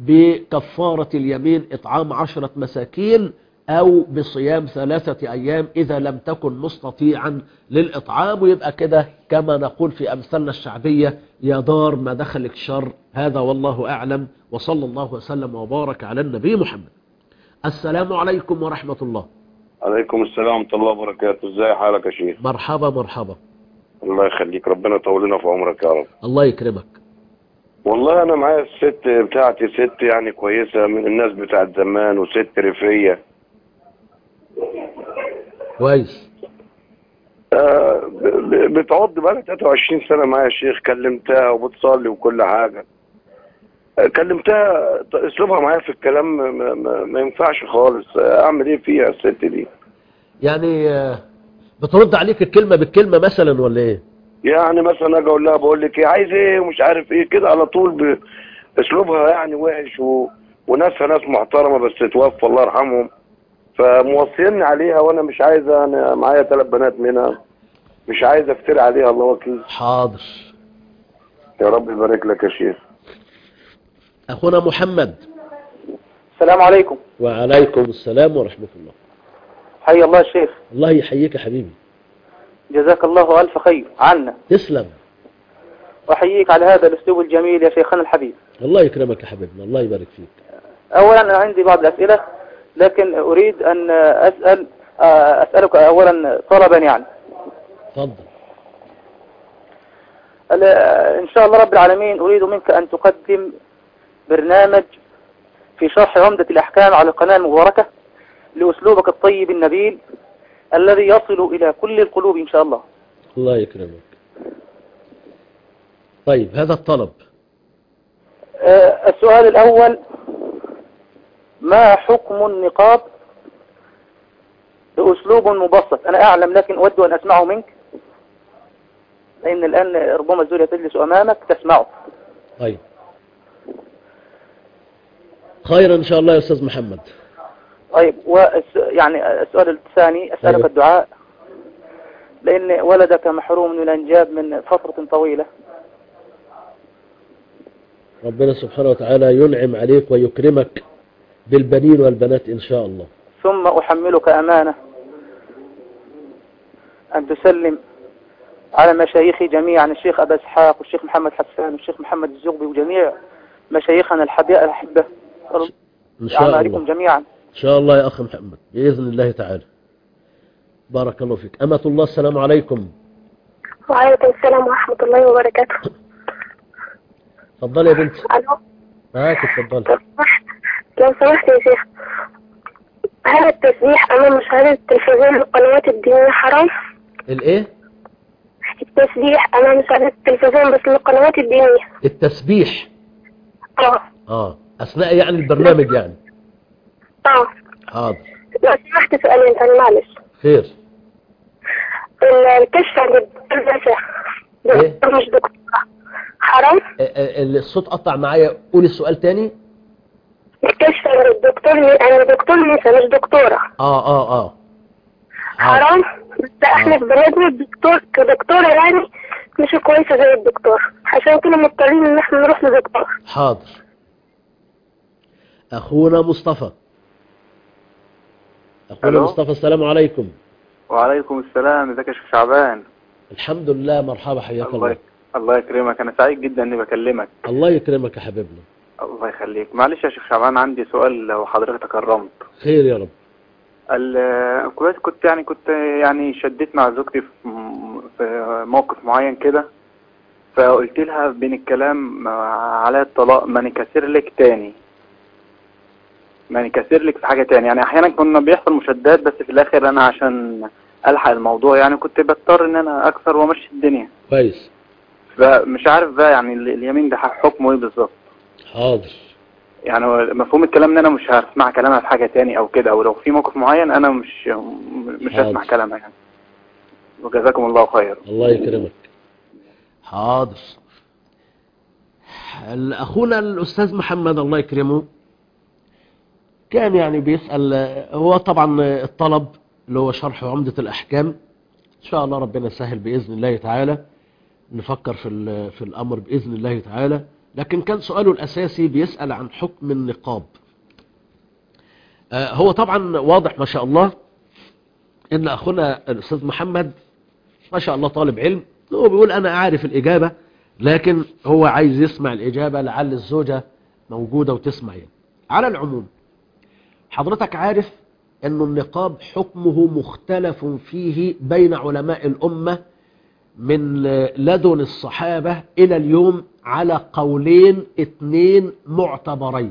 بكفارة اليمين إطعام عشرة مساكين أو بصيام ثلاثة أيام إذا لم تكن مستطيعا للإطعام ويبقى كده كما نقول في أمثالنا الشعبية يا دار ما دخلك شر هذا والله أعلم وصلى الله وسلم وبارك على النبي محمد السلام عليكم ورحمة الله عليكم السلام ورحمة الله وبركاته ازاي حالك يا شيخ مرحبا مرحبا الله يخليك ربنا يطول لنا في عمرك يا رب الله يكرمك والله انا معايا الست بتاعتي ست يعني كويسة من الناس بتاعت زمان وست ريفية كويس آه ب- بتعض بقى 23 سنة معايا يا شيخ كلمتها وبتصلي وكل حاجة آه، كلمتها ط- اسلوبها معايا في الكلام ما, ما, ما ينفعش خالص آه، اعمل ايه فيها الست دي يعني آه، بترد عليك الكلمة بالكلمة مثلا ولا ايه يعني مثلا اجي اقول لها بقول لك ايه عايز ايه ومش عارف ايه كده على طول ب- اسلوبها يعني وحش و... وناسها ناس محترمه بس توفى الله يرحمهم فموصيني عليها وانا مش عايزه انا معايا ثلاث بنات منها مش عايز افتري عليها الله وكيل حاضر يا رب يبارك لك يا شيخ أخونا محمد السلام عليكم وعليكم السلام ورحمة الله حي الله الشيخ الله يحييك يا حبيبي جزاك الله ألف خير عنا تسلم وأحييك على هذا الأسلوب الجميل يا شيخنا الحبيب الله يكرمك يا حبيبنا الله يبارك فيك أولا أنا عندي بعض الأسئلة لكن أريد أن أسأل أسألك أولا طلبا يعني تفضل ال- إن شاء الله رب العالمين أريد منك أن تقدم برنامج في شرح عمدة الأحكام على القناة المباركة لأسلوبك الطيب النبيل الذي يصل إلى كل القلوب إن شاء الله الله يكرمك طيب هذا الطلب آه، السؤال الأول ما حكم النقاب بأسلوب مبسط أنا أعلم لكن أود أن أسمعه منك لأن الآن ربما الزوجة تجلس أمامك تسمعه طيب خير إن شاء الله يا أستاذ محمد طيب والس... يعني السؤال الثاني أسألك أيوة. الدعاء لأن ولدك محروم من الأنجاب من فترة طويلة ربنا سبحانه وتعالى ينعم عليك ويكرمك بالبنين والبنات إن شاء الله ثم أحملك أمانة أن تسلم على مشايخي جميعا الشيخ أبا إسحاق والشيخ محمد حسان والشيخ محمد الزغبي وجميع مشايخنا الحبياء الأحبة إن شاء أعمالكم الله جميعا إن شاء الله يا أخ محمد بإذن الله تعالى بارك الله فيك أمة الله السلام عليكم وعليكم السلام ورحمة الله وبركاته اتفضلي يا بنتي ألو معاك اتفضلي لو سمحت يا شيخ هل التسبيح أمام مشاهدة التلفزيون والقنوات الدينية حرام؟ الإيه التسبيح أمام مشاهدة التلفزيون بس للقنوات الدينية التسبيح اه آه أثناء يعني البرنامج يعني اه حاضر لو سمحت سؤالين تاني معلش خير ال- الكشف عند الدكتور نسا دكتور مش دكتور حرام؟ آه، آه، الصوت قطع معايا قولي السؤال تاني الكشف عند الدكتور عند دكتور نسا مش دكتورة آه آه آه حرام بس احنا في بلدنا الدكتور كدكتورة يعني مش كويسة زي الدكتور عشان كده مضطرين ان احنا نروح لدكتور حاضر أخونا مصطفى أخونا ألو؟ مصطفى السلام عليكم وعليكم السلام ازيك يا شيخ شعبان الحمد لله مرحبا حياك الله الله الله يكرمك انا سعيد جدا اني بكلمك الله يكرمك يا حبيبنا الله يخليك معلش يا شيخ شعبان عندي سؤال لو حضرتك تكرمت خير يا رب ال- كويس كنت يعني كنت يعني شديت مع زوجتي في م- في موقف معين كده فقلت لها بين الكلام على الطلاق ما نكسر لك تاني ما نكسر لك في حاجة تاني يعني احيانا كنا بيحصل مشادات بس في الاخر انا عشان الحق الموضوع يعني كنت بضطر ان انا اكسر وامشي الدنيا كويس فمش عارف بقى يعني ال- اليمين ده حكمه ايه بالظبط حاضر يعني هو مفهوم الكلام ان انا مش هسمع كلامها في حاجة تاني او كده او لو في موقف معين انا مش مش حاضر. هسمع كلامها يعني وجزاكم الله خير الله يكرمك حاضر ال- أخونا الأستاذ محمد الله يكرمه كان يعني بيسأل هو طبعا الطلب اللي هو شرح عمدة الأحكام إن شاء الله ربنا يسهل بإذن الله تعالى نفكر في ال- في الأمر بإذن الله تعالى لكن كان سؤاله الأساسي بيسأل عن حكم النقاب آه، هو طبعا واضح ما شاء الله إن أخونا الأستاذ محمد ما شاء الله طالب علم هو بيقول أنا أعرف الإجابة لكن هو عايز يسمع الإجابة لعل الزوجة موجودة وتسمع يعني. على العموم حضرتك عارف أن النقاب حكمه مختلف فيه بين علماء الأمة من لدن الصحابة إلى اليوم على قولين اثنين معتبرين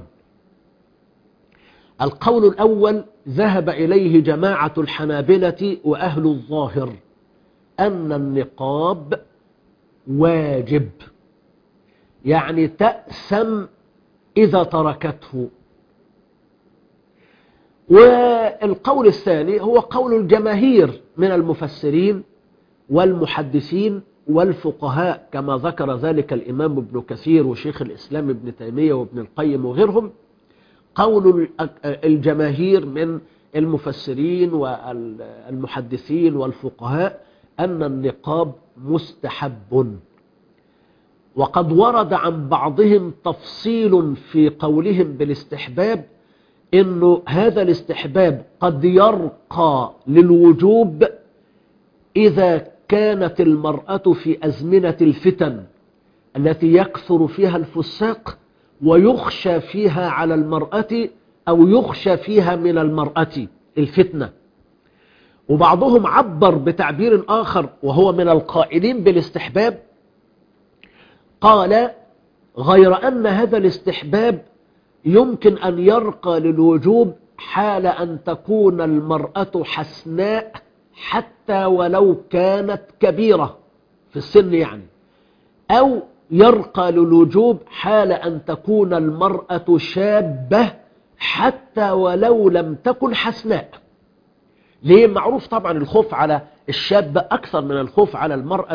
القول الأول ذهب إليه جماعة الحنابلة وأهل الظاهر أن النقاب واجب يعني تأسم إذا تركته والقول الثاني هو قول الجماهير من المفسرين والمحدثين والفقهاء كما ذكر ذلك الإمام ابن كثير وشيخ الإسلام ابن تيمية وابن القيم وغيرهم قول الجماهير من المفسرين والمحدثين والفقهاء أن النقاب مستحب وقد ورد عن بعضهم تفصيل في قولهم بالاستحباب انه هذا الاستحباب قد يرقى للوجوب اذا كانت المرأة في ازمنة الفتن التي يكثر فيها الفساق ويخشى فيها على المرأة او يخشى فيها من المرأة الفتنة وبعضهم عبر بتعبير آخر وهو من القائلين بالاستحباب قال غير أن هذا الاستحباب يمكن أن يرقى للوجوب حال أن تكون المرأة حسناء حتى ولو كانت كبيرة في السن يعني أو يرقى للوجوب حال أن تكون المرأة شابة حتى ولو لم تكن حسناء ليه معروف طبعا الخوف على الشاب أكثر من الخوف على المرأة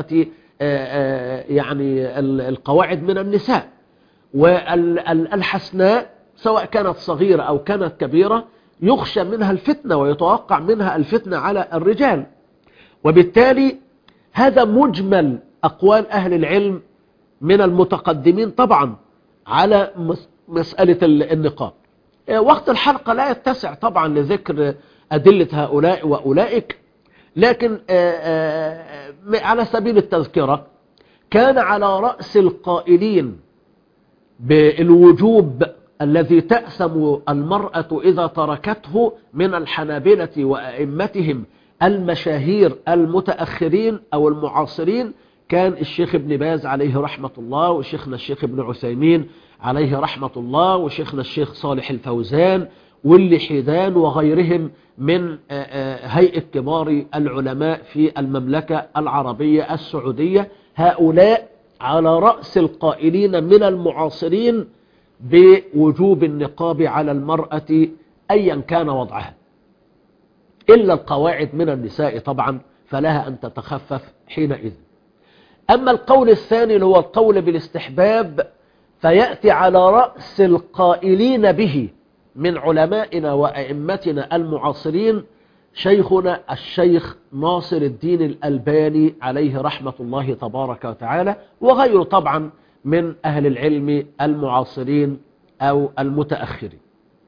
يعني القواعد من النساء والحسناء سواء كانت صغيرة أو كانت كبيرة يخشى منها الفتنة ويتوقع منها الفتنة على الرجال وبالتالي هذا مجمل أقوال أهل العلم من المتقدمين طبعا على مس- مسألة ال- النقاب آه، وقت الحلقة لا يتسع طبعا لذكر أدلة هؤلاء وأولئك لكن آه، آه، م- على سبيل التذكرة كان على رأس القائلين بالوجوب الذي تأسم المرأة إذا تركته من الحنابلة وأئمتهم المشاهير المتأخرين أو المعاصرين كان الشيخ ابن باز عليه رحمة الله وشيخنا الشيخ ابن عثيمين عليه رحمة الله وشيخنا الشيخ صالح الفوزان واللحيدان وغيرهم من آه، آه، هيئة كبار العلماء في المملكة العربية السعودية هؤلاء على رأس القائلين من المعاصرين بوجوب النقاب على المرأة أيا كان وضعها إلا القواعد من النساء طبعا فلها أن تتخفف حينئذ أما القول الثاني اللي هو القول بالاستحباب فيأتي على رأس القائلين به من علمائنا وأئمتنا المعاصرين شيخنا الشيخ ناصر الدين الألباني عليه رحمة الله تبارك وتعالى وغيره طبعا من أهل العلم المعاصرين أو المتأخرين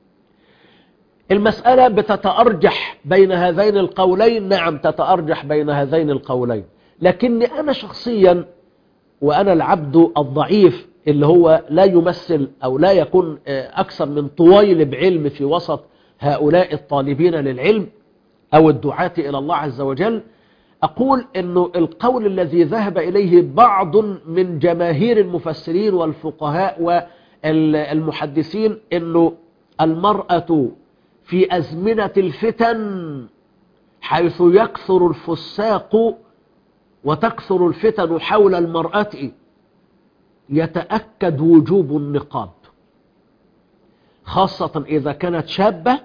المسألة بتتأرجح بين هذين القولين نعم تتأرجح بين هذين القولين لكني أنا شخصيا وأنا العبد الضعيف اللي هو لا يمثل أو لا يكون آه، أكثر من طويل بعلم في وسط هؤلاء الطالبين للعلم أو الدعاة إلى الله عز وجل أقول أنه القول الذي ذهب إليه بعض من جماهير المفسرين والفقهاء والمحدثين أنه المرأة في أزمنة الفتن حيث يكثر الفساق وتكثر الفتن حول المرأة يتأكد وجوب النقاب خاصة إذا كانت شابة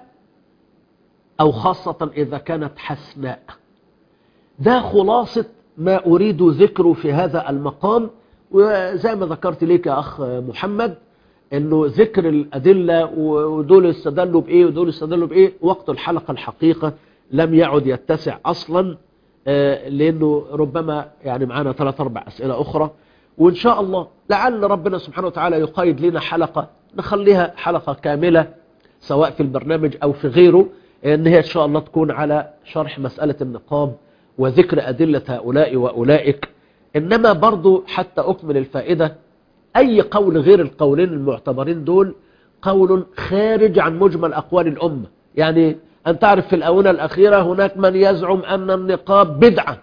أو خاصة إذا كانت حسناء ده خلاصة ما أريد ذكره في هذا المقام وزي ما ذكرت لك يا أخ محمد أنه ذكر الأدلة ودول استدلوا بإيه ودول استدلوا بإيه وقت الحلقة الحقيقة لم يعد يتسع أصلا آه، لأنه ربما يعني معانا ثلاث أربع أسئلة أخرى وإن شاء الله لعل ربنا سبحانه وتعالى يقيد لنا حلقة نخليها حلقة كاملة سواء في البرنامج أو في غيره ان هي ان شاء الله تكون على شرح مسألة النقاب وذكر أدلة هؤلاء وأولئك إنما برضو حتى أكمل الفائدة أي قول غير القولين المعتبرين دول قول خارج عن مجمل أقوال الأمة يعني أن تعرف في الأونة الأخيرة هناك من يزعم أن النقاب بدعة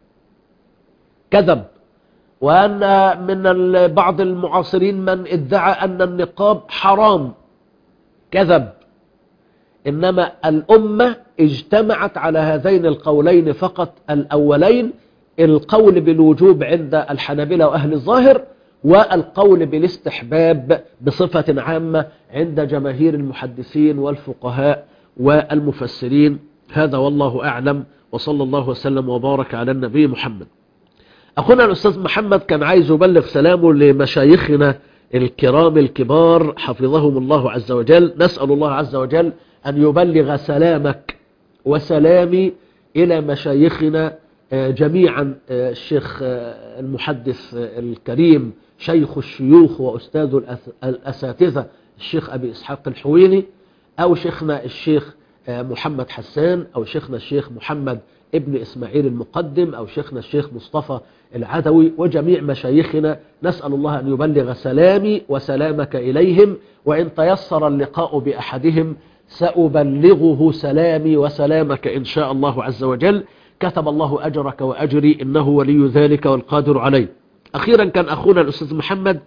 كذب وأن من ال- بعض المعاصرين من ادعى أن النقاب حرام كذب إنما الأمة اجتمعت على هذين القولين فقط الأولين القول بالوجوب عند الحنابلة وأهل الظاهر والقول بالاستحباب بصفة عامة عند جماهير المحدثين والفقهاء والمفسرين هذا والله أعلم وصلى الله وسلم وبارك على النبي محمد أخونا الأستاذ محمد كان عايز يبلغ سلامه لمشايخنا الكرام الكبار حفظهم الله عز وجل نسأل الله عز وجل أن يبلغ سلامك وسلامي إلى مشايخنا آه، جميعا آه، الشيخ آه، المحدث آه، الكريم شيخ الشيوخ وأستاذ الأس- الأساتذة الشيخ أبي إسحاق الحويني أو شيخنا الشيخ آه، محمد حسان أو شيخنا الشيخ محمد ابن إسماعيل المقدم أو شيخنا الشيخ مصطفى العدوي وجميع مشايخنا نسأل الله أن يبلغ سلامي وسلامك إليهم وإن تيسر اللقاء بأحدهم سأبلغه سلامي وسلامك إن شاء الله عز وجل كتب الله أجرك وأجري إنه ولي ذلك والقادر عليه أخيرا كان أخونا الأستاذ محمد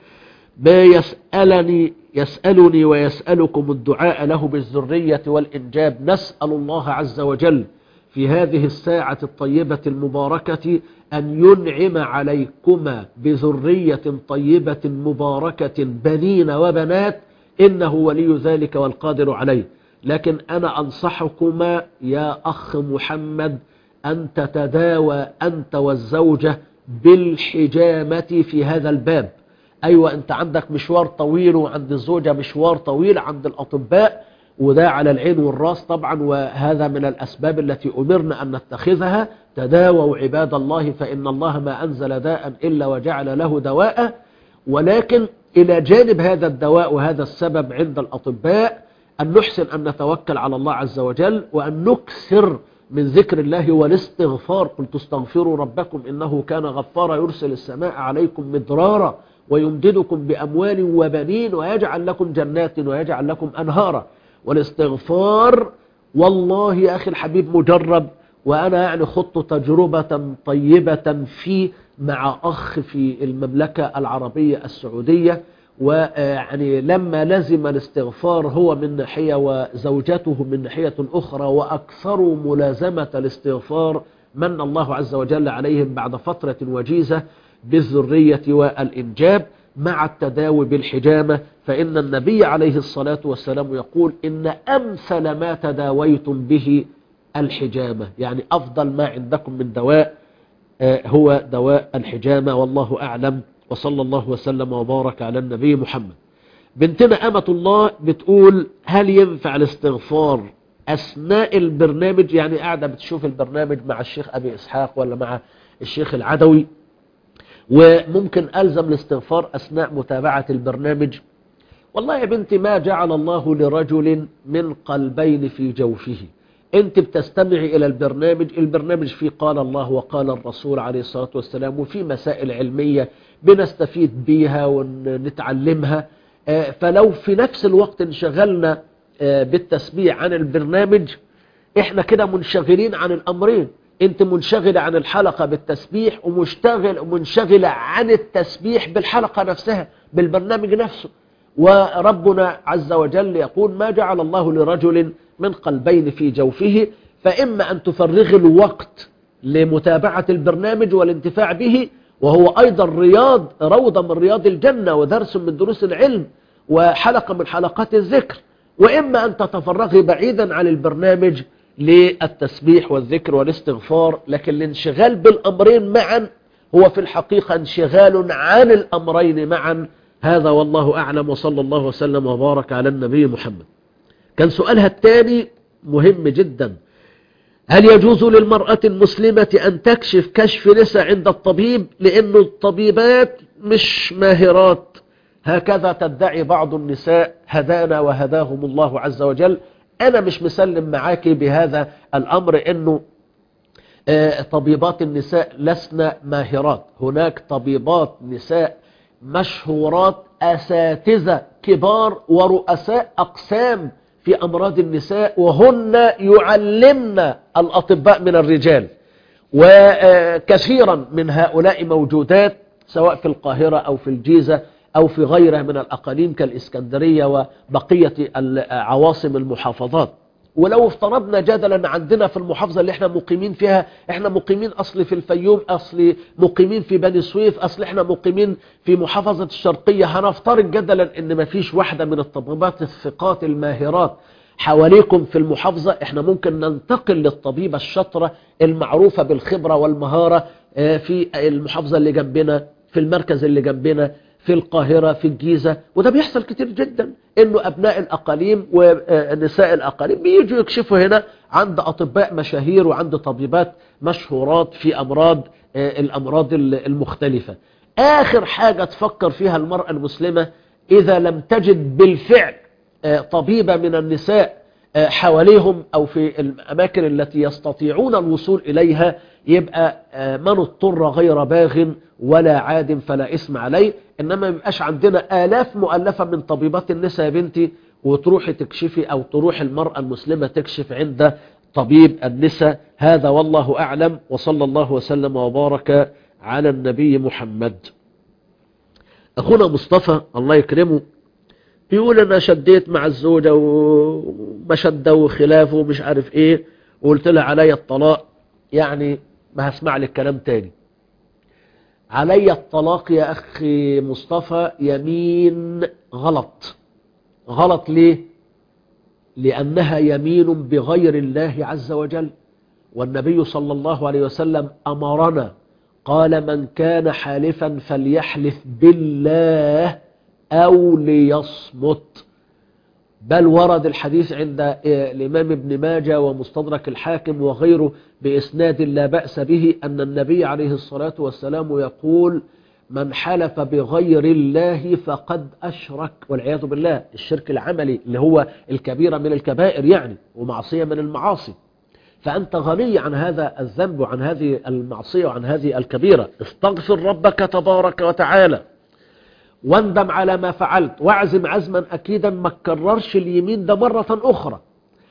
بيسألني يسألني ويسألكم الدعاء له بالذرية والإنجاب نسأل الله عز وجل في هذه الساعة الطيبة المباركة أن ينعم عليكما بذرية طيبة مباركة بنين وبنات إنه ولي ذلك والقادر عليه لكن أنا أنصحكما يا أخ محمد أن تتداوى أنت والزوجة بالحجامة في هذا الباب أيوة أنت عندك مشوار طويل وعند الزوجة مشوار طويل عند الأطباء وده على العين والراس طبعا وهذا من الأسباب التي أمرنا أن نتخذها تداووا عباد الله فإن الله ما أنزل داء إلا وجعل له دواء ولكن إلى جانب هذا الدواء وهذا السبب عند الأطباء أن نحسن أن نتوكل على الله عز وجل وأن نكثر من ذكر الله والاستغفار قلت استغفروا ربكم إنه كان غفارا يرسل السماء عليكم مدرارا ويمددكم بأموال وبنين ويجعل لكم جنات ويجعل لكم أنهارا والاستغفار والله يا أخي الحبيب مجرب وأنا يعني خضت تجربة طيبة في مع أخ في المملكة العربية السعودية ويعني لما لزم الاستغفار هو من ناحية وزوجته من ناحية أخرى وأكثروا ملازمة الاستغفار من الله عز وجل عليهم بعد فترة وجيزة بالذرية والإنجاب مع التداوي بالحجامة فإن النبي عليه الصلاة والسلام يقول إن أمثل ما تداويتم به الحجامة يعني أفضل ما عندكم من دواء هو دواء الحجامة والله أعلم وصلى الله وسلم وبارك على النبي محمد بنتنا أمة الله بتقول هل ينفع الاستغفار أثناء البرنامج يعني قاعدة بتشوف البرنامج مع الشيخ أبي إسحاق ولا مع الشيخ العدوي وممكن ألزم الاستغفار أثناء متابعة البرنامج والله يا بنتي ما جعل الله لرجل من قلبين في جوفه انت بتستمعي الى البرنامج البرنامج فيه قال الله وقال الرسول عليه الصلاة والسلام وفي مسائل علمية بنستفيد بيها ونتعلمها فلو في نفس الوقت انشغلنا بالتسبيح عن البرنامج احنا كده منشغلين عن الامرين انت منشغلة عن الحلقة بالتسبيح ومشتغل ومنشغلة عن التسبيح بالحلقة نفسها بالبرنامج نفسه وربنا عز وجل يقول ما جعل الله لرجل من قلبين في جوفه فإما أن تفرغ الوقت لمتابعة البرنامج والانتفاع به وهو أيضا رياض روضة من رياض الجنة ودرس من دروس العلم وحلقة من حلقات الذكر وإما أن تتفرغي بعيدا عن البرنامج للتسبيح والذكر والاستغفار لكن الانشغال بالأمرين معا هو في الحقيقة انشغال عن الأمرين معا هذا والله أعلم وصلى الله وسلم وبارك على النبي محمد كان سؤالها الثاني مهم جدا هل يجوز للمرأة المسلمة أن تكشف كشف نساء عند الطبيب لأن الطبيبات مش ماهرات هكذا تدعي بعض النساء هدانا وهداهم الله عز وجل أنا مش مسلم معاكي بهذا الأمر أنه طبيبات النساء لسنا ماهرات هناك طبيبات نساء مشهورات أساتذة كبار ورؤساء أقسام في أمراض النساء وهن يعلمن الأطباء من الرجال وكثيرا من هؤلاء موجودات سواء في القاهرة أو في الجيزة أو في غيرها من الأقاليم كالإسكندرية وبقية عواصم المحافظات ولو افترضنا جدلا عندنا في المحافظة اللي احنا مقيمين فيها احنا مقيمين اصل في الفيوم اصل مقيمين في بني سويف اصل احنا مقيمين في محافظة الشرقية هنفترض جدلا ان مفيش واحدة من الطبيبات الثقات الماهرات حواليكم في المحافظة احنا ممكن ننتقل للطبيبة الشطرة المعروفة بالخبرة والمهارة في المحافظة اللي جنبنا في المركز اللي جنبنا في القاهرة في الجيزة وده بيحصل كتير جدا انه ابناء الاقاليم ونساء الاقاليم بيجوا يكشفوا هنا عند اطباء مشاهير وعند طبيبات مشهورات في امراض الامراض المختلفة اخر حاجة تفكر فيها المرأة المسلمة اذا لم تجد بالفعل طبيبة من النساء حواليهم او في الاماكن التي يستطيعون الوصول اليها يبقى من اضطر غير باغ ولا عاد فلا اسم عليه انما يبقاش عندنا الاف مؤلفة من طبيبات النساء يا بنتي وتروحي تكشفي او تروح المرأة المسلمة تكشف عند طبيب النساء هذا والله اعلم وصلى الله وسلم وبارك على النبي محمد اخونا مصطفى الله يكرمه بيقول انا شديت مع الزوجة ومشدة وخلافه ومش عارف ايه وقلت لها عليا الطلاق يعني ما هسمع لك كلام تاني علي الطلاق يا أخي مصطفى يمين غلط غلط ليه لأنها يمين بغير الله عز وجل والنبي صلى الله عليه وسلم أمرنا قال من كان حالفا فليحلف بالله أو ليصمت بل ورد الحديث عند آه، الإمام ابن ماجه ومستدرك الحاكم وغيره بإسناد لا بأس به أن النبي عليه الصلاة والسلام يقول من حلف بغير الله فقد أشرك والعياذ بالله الشرك العملي اللي هو الكبيرة من الكبائر يعني ومعصية من المعاصي فأنت غني عن هذا الذنب وعن هذه المعصية وعن هذه الكبيرة استغفر ربك تبارك وتعالى واندم على ما فعلت واعزم عزما أكيدا ما تكررش اليمين ده مرة أخرى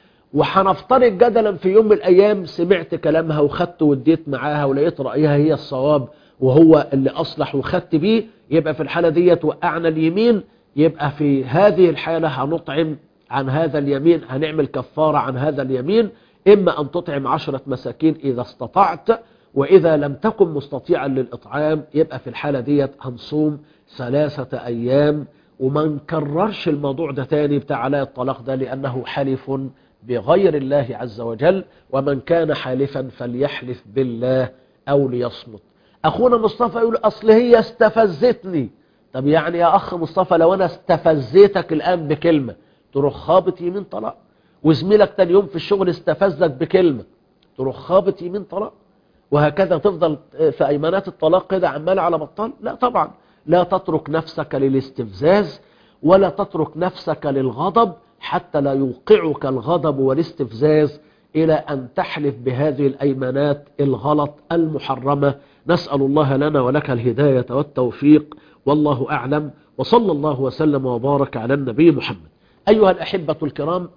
وحنفترض جدلا في يوم من الأيام سمعت كلامها وخدت واديت معاها ولقيت رأيها هي الصواب وهو اللي أصلح وخدت بيه يبقى في الحالة ديت وقعنا اليمين يبقى في هذه الحالة هنطعم عن هذا اليمين هنعمل كفارة عن هذا اليمين إما أن تطعم عشرة مساكين إذا استطعت وإذا لم تكن مستطيعا للإطعام يبقى في الحالة ديت هنصوم ثلاثة أيام وما نكررش الموضوع ده تاني بتاع علاء الطلاق ده لأنه حلف بغير الله عز وجل ومن كان حالفا فليحلف بالله أو ليصمت أخونا مصطفى يقول أصل هي استفزتني طب يعني يا أخ مصطفى لو أنا استفزيتك الآن بكلمة تروح خابط يمين طلاق وزميلك تاني يوم في الشغل استفزك بكلمة تروح خابط يمين طلاق وهكذا تفضل في أيمانات الطلاق كده عمال على بطال لا طبعا لا تترك نفسك للاستفزاز ولا تترك نفسك للغضب حتى لا يوقعك الغضب والاستفزاز إلى أن تحلف بهذه الأيمانات الغلط المحرمة نسأل الله لنا ولك الهداية والتوفيق والله أعلم وصلى الله وسلم وبارك على النبي محمد أيها الأحبة الكرام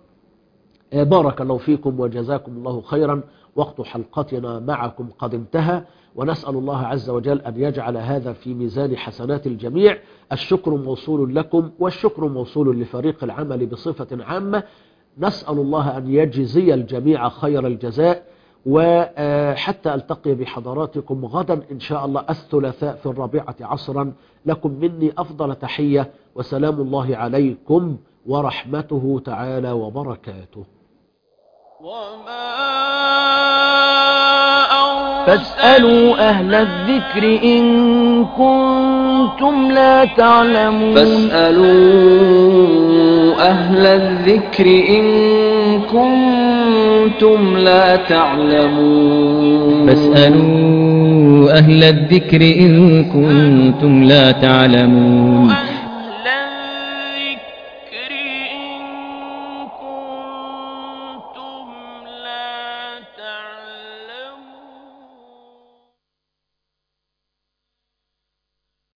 بارك الله فيكم وجزاكم الله خيرا وقت حلقتنا معكم قد انتهى ونسأل الله عز وجل أن يجعل هذا في ميزان حسنات الجميع الشكر موصول لكم والشكر موصول لفريق العمل بصفة عامة نسأل الله أن يجزي الجميع خير الجزاء وحتى ألتقي بحضراتكم غدا إن شاء الله الثلاثاء في الرابعة عصرا لكم مني أفضل تحية وسلام الله عليكم ورحمته تعالى وبركاته فاسألوا أهل الذكر إن كنتم لا تعلمون فاسألوا أهل الذكر إن كنتم لا تعلمون فاسألوا أهل الذكر إن كنتم لا تعلمون